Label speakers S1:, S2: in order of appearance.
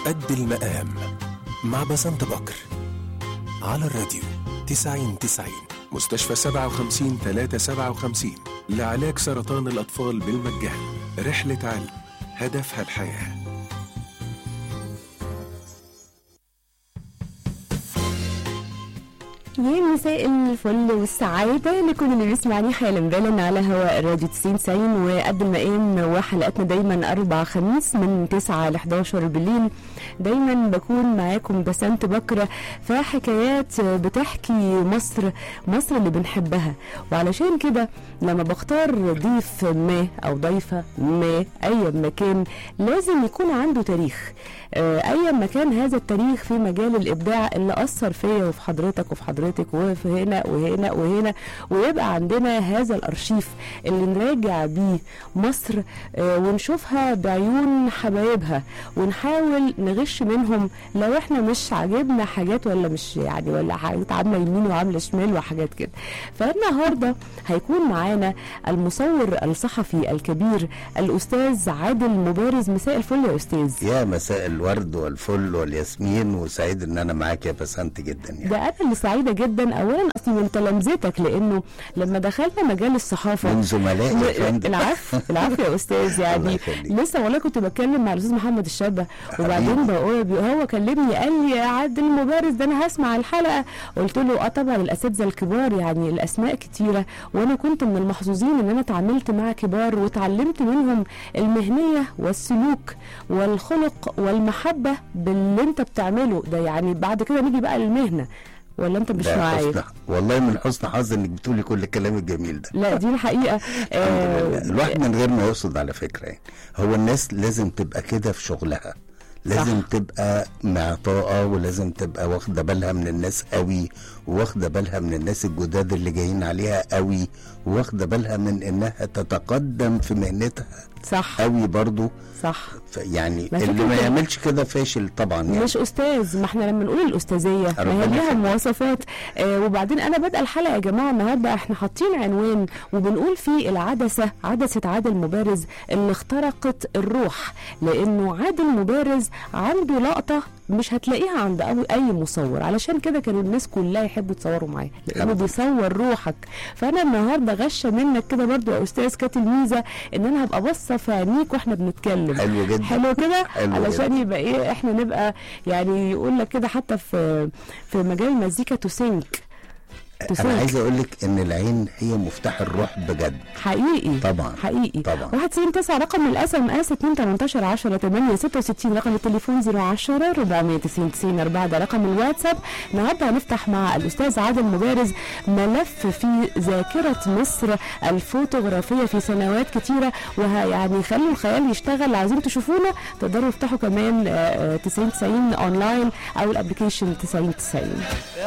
S1: قد المقام مع بسنت بكر على الراديو 90 90 مستشفى 57 357 لعلاج سرطان الأطفال بالمجان رحلة علم هدفها الحياه
S2: يا مساء الفل والسعادة لكل اللي بيسمعني حالا بالا على هواء الراديو 90 90 وقد المقام وحلقاتنا دايما أربع خميس من 9 ل 11 بالليل دايما بكون معاكم بسنت بكرة في حكايات بتحكي مصر مصر اللي بنحبها وعلشان كده لما بختار ضيف ما أو ضيفة ما أي مكان لازم يكون عنده تاريخ أي مكان هذا التاريخ في مجال الإبداع اللي أثر فيا وفي حضرتك وفي حضرتك وفي هنا وهنا وهنا ويبقى عندنا هذا الأرشيف اللي نراجع بيه مصر ونشوفها بعيون حبايبها ونحاول نغش منهم لو احنا مش عاجبنا حاجات ولا مش يعني ولا حاجات عامله يمين وعامله شمال وحاجات كده فالنهارده هيكون معانا المصور الصحفي الكبير الاستاذ عادل مبارز مساء الفل يا استاذ
S3: يا مساء الورد والفل والياسمين وسعيد ان انا معاك يا بسنت جدا يعني
S2: ده انا اللي سعيده جدا اولا اصلي من تلامذتك لانه لما دخلنا مجال الصحافه
S3: من زملائي يا فندم
S2: العفو العفو يا استاذ يعني
S3: الله يخليك.
S2: لسه والله كنت بتكلم مع الاستاذ محمد الشابه وبعدين
S3: حبيبي.
S2: بقول هو كلمني قال لي يا عادل مبارز ده انا هسمع الحلقه قلت له اه طبعا الاساتذه الكبار يعني الاسماء كتيره وانا كنت من المحظوظين ان انا اتعاملت مع كبار وتعلمت منهم المهنيه والسلوك والخلق والمحبه باللي انت بتعمله ده يعني بعد كده نيجي بقى للمهنه ولا انت مش
S3: ده
S2: معايا
S3: حسن والله من حسن حظ انك بتقولي كل الكلام الجميل ده
S2: لا دي الحقيقه
S3: الحمد لله. الواحد من غير ما يقصد على فكره يعني هو الناس لازم تبقى كده في شغلها لازم
S2: صح.
S3: تبقى معطاءة ولازم تبقى واخدة بالها من الناس قوي واخدة بالها من الناس الجداد اللي جايين عليها قوي واخدة بالها من انها تتقدم في مهنتها
S2: صح
S3: قوي برضو
S2: صح
S3: ف- يعني
S2: ما
S3: اللي
S2: فكرة
S3: ما
S2: ال-
S3: يعملش كده فاشل طبعا يعني
S2: مش استاذ ما احنا لما نقول الاستاذيه ما هي
S3: ربنا
S2: ليها
S3: يخليك.
S2: مواصفات آه وبعدين انا بادئه الحلقه يا جماعه النهارده احنا حاطين عنوان وبنقول فيه العدسه عدسه عادل مبارز اللي اخترقت الروح لانه عادل مبارز عنده لقطه مش هتلاقيها عند أي- اي مصور علشان كده كانوا الناس كلها يحبوا يتصوروا معاه لانه
S3: أبداً.
S2: بيصور روحك فانا النهارده غشه منك كده برضو يا استاذ كتلميذه ان انا هبقى باصه في عينيك واحنا بنتكلم
S3: حلو جدا
S2: حلو كده
S3: حلو
S2: علشان يبقى ايه احنا نبقى يعني يقول لك كده حتى في في مجال المزيكا تسينك
S3: انا عايز اقول لك ان العين هي مفتاح الروح بجد
S2: حقيقي
S3: طبعا
S2: حقيقي
S3: طبعا.
S2: 199 رقم الاس ام اس 2 18 10 8 66 رقم التليفون 010 490 90 4 ده رقم الواتساب النهارده هنفتح مع الاستاذ عادل مبارز ملف في ذاكره مصر الفوتوغرافيه في سنوات كتيره ويعني خلوا الخيال يشتغل عايزين تشوفونا تقدروا تفتحوا كمان آه، آه، 90 90 اونلاين او الابلكيشن 90 90